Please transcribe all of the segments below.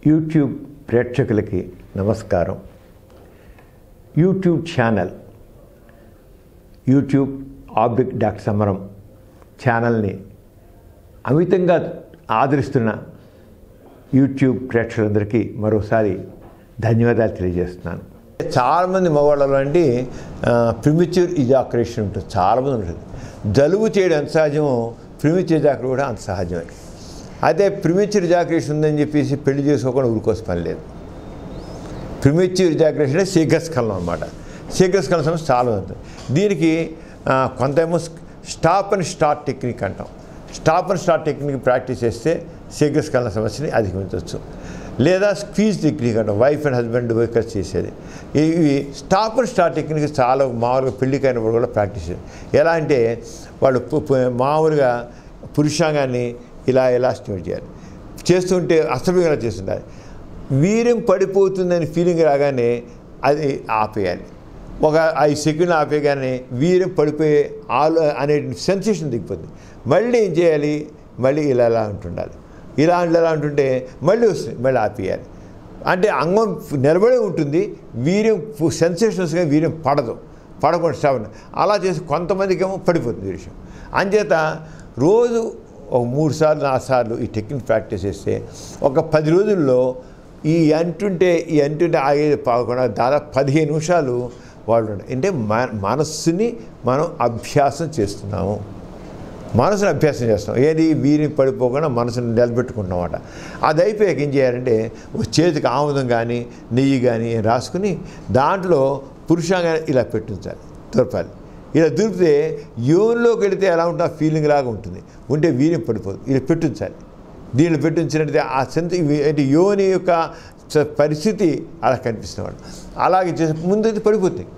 YouTube ప్రేక్షకులకి నమస్కారం YouTube channel YouTube ఆబ్లిక్ డాక్టర్ సమరం ఛానల్ని అమితంగా ఆదరిస్తున్న యూట్యూబ్ ప్రేక్షకులందరికీ మరోసారి ధన్యవాదాలు తెలియజేస్తున్నాను చాలామంది మగవాళ్ళలో అండి ప్రిమిచ్యూర్ ఇజాక్రేషన్ ఉంటుంది చాలామంది ఉంటుంది జలుబు చేయడం ఎంత సహజమో ప్రిమిచ్యూర్ ఇజాక్రేషన్ కూడా అంత సహజమే అదే ప్రిమిచ్యూర్ ఇజాక్రేషన్ ఉందని చెప్పేసి పెళ్లి చేసుకోకుండా ఊరుకోసం పని లేదు ప్రిమిచ్యూర్ ఇజాక్రేషన్ అంటే శీఘ్రస్ఖలనం అనమాట శీఘ్రస్ఖలన సమస్య చాలా ఉంటుంది దీనికి ఆ, కొంతేమో స్టాప్ అండ్ స్టార్ట్ టెక్నిక్ అంటాం stop and start technique practice చేస్తే శీఘ్రస్ఖలన సమస్యని అధిగమించవచ్చు లేదా స్క్వీజ్ టెక్నిక్ అంటాం వైఫ్ అండ్ హస్బెండ్ వర్కర్స్ చేసేది ఇవి స్టాప్ అండ్ స్టార్ట్ టెక్నిక్ చాలా మామూలుగా పెళ్ళికైనప్పుడు కూడా ప్రాక్టీస్ చేయాలి ఎలా అంటే వాళ్ళు పు- పు- మామూలుగా పురుషాంగాన్ని ఇలా ఇలా స్టిమేట్ చేయాలి చేస్తుంటే అస్తవ్యంగా చేస్తుండాలి వీర్యం పడిపోతుందని ఫీలింగ్ రాగానే అది ఆపేయాలి ఒక ఐదు సెకండ్లు ఆపేయగానే వీర్యం పడిపోయే ఆలో అనే సెన్సేషన్ దిగిపోతుంది మళ్ళీ ఏం చేయాలి మళ్ళీ ఇలా ఇలా ఉంటుండాలి ఇలా ఇలా ఉంటుంటే మళ్ళీ వస్తుంది మళ్ళీ ఆపేయాలి అంటే అంగం నిలబడే ఉంటుంది వీర్యం సెన్సేషన్స్గా వీర్యం పడదు పడకుండా స్టాప్ అలా చేసి కొంతమందికి ఏమో పడిపోతుంది ఈ విషయం అంచేత రోజు ఒక మూడు సార్లు నాలుగు సార్లు ఈ టెక్నిక్ ప్రాక్టీస్ చేస్తే ఒక పది రోజుల్లో ఈ అంటుంటే ఈ అంటుంటే ఆగేది పాకుండా దాదాపు పదిహేను నిమిషాలు వాళ్ళు ఉండాలి. అంటే మన మనస్సుని మనం అభ్యాసం చేస్తున్నాము మనసుని అభ్యాసం చేస్తాం ఏది వీరిని పడిపోకుండా మనసుని నిలబెట్టుకుంటున్నమాట అది అయిపోయాక ఏం చేయాలంటే ఒక చేతికి ఆముదం కానీ నెయ్యి కానీ రాసుకుని దాంట్లో పురుషాంగాన్ని ఇలా పెట్టించాలి దొరపాలి ఇలా దొరికితే యోన్లోకి వెళితే ఎలా ఉంటుంది ఆ ఫీలింగ్ లాగా ఉంటుంది ఉంటే వీర్యం పడిపోదు ఇలా పెట్టించాలి దీనిలో పెట్టించినట్టు ఆ సెన్స్ అంటే యోని యొక్క స- పరిస్థితి అలా కనిపిస్తున్నవాడు అలాగే చేసి ముందు అయితే పడిపోతాయి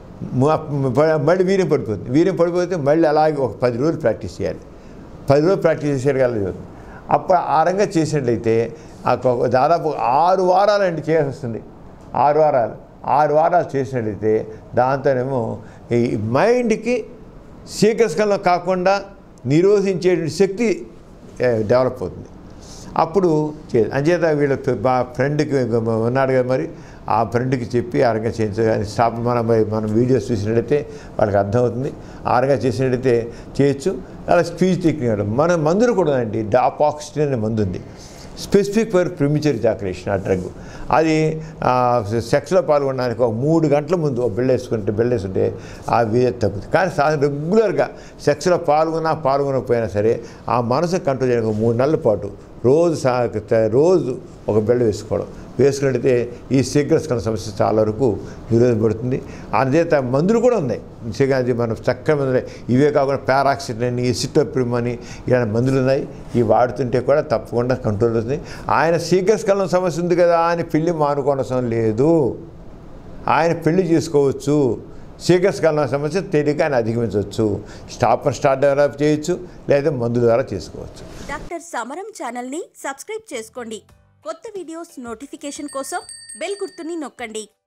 మ- మ- మళ్ళీ వీర్యం పడిపోతుంది వీర్యం పడిపోతే మళ్ళీ అలాగే ఒక పది రోజులు ప్రాక్టీస్ చేయాలి పది రోజులు ప్రాక్టీస్ చేసేయగలదు అప్పుడు ఆ రంగా చేసినట్లయితే ఆ ఒక- దాదాపు ఆరు వారాలు అండి చేయాల్సి వస్తుంది ఆరు వారాలు ఆరు వారాలు చేసినట్లయితే దాంతోనేమో ఈ మైండ్కి శీఘ్రస్కలనం కాకుండా నిరోధించే శక్తి ఏ, డెవలప్ అవుతుంది అప్పుడు చే అంచేత వీళ్ళ ప- మా ఫ్రెండ్కి ఉన్నాడు కదా మరి ఆ ఫ్రెండ్కి చెప్పి ఆ రకంగా చేయించగానే స్టాప్ మనం మనం వీడియోస్ చూసినట్టయితే వాళ్ళకి అర్థమవుతుంది ఆ రకంగా చేసినట్టయితే చేయొచ్చు అలా స్పీచ్ టెక్నిక్ అంటాం. మన మందులు కూడా అండి డాపాక్సిటిన్ అనే మందు ఉంది స్పెసిఫిక్ ఫర్ ప్రిమిచర్ జాక్రేషన్ ఆ డ్రగ్ అది ఆ, సెక్స్లో పాల్గొనడానికి ఒక మూడు గంటల ముందు ఒక బిళ్ళ వేసుకుంటే బిళ్ళ వేసుకుంటే ఆ వీధ తగ్గుతుంది కానీ సాధారణ రెగ్యులర్గా సెక్స్లో పాల్గొన్నా పాల్గొనకపోయినా సరే ఆ మనసు కంట్రోల్ చేయడానికి ఒక మూడు నెలల పాటు రోజు సా రోజు ఒక బిళ్ళ వేసుకోవడం వేసుకున్నట్టయితే ఈ శీఘ్రస్కరణ సమస్య చాలా వరకు నిరోధపడుతుంది అందుచేత మందులు కూడా ఉన్నాయి నిజంగా అది మనం చక్కని మందులు ఉన్నాయి. ఇవే కాకుండా పారాక్సిన్ అని ఎసిటోప్రిమ్ అని ఇలాంటి మందులు ఉన్నాయి ఇవి వాడుతుంటే కూడా తప్పకుండా కంట్రోల్ అవుతుంది ఆయన శీఘ్రస్కలనం సమస్య ఉంది కదా అని పెళ్లి మానుకోనవసరం లేదు ఆయన పెళ్లి చేసుకోవచ్చు శీఘ్రస్కలన సమస్య తేలిక ఆయన అధిగమించవచ్చు స్టాప్ అండ్ స్టార్ట్ డెవలప్ చేయొచ్చు లేదా మందు ద్వారా చేసుకోవచ్చు డాక్టర్ సమరం ఛానల్ని సబ్స్క్రైబ్ చేసుకోండి కొత్త వీడియోస్ నోటిఫికేషన్ కోసం బెల్ గుర్తుని నొక్కండి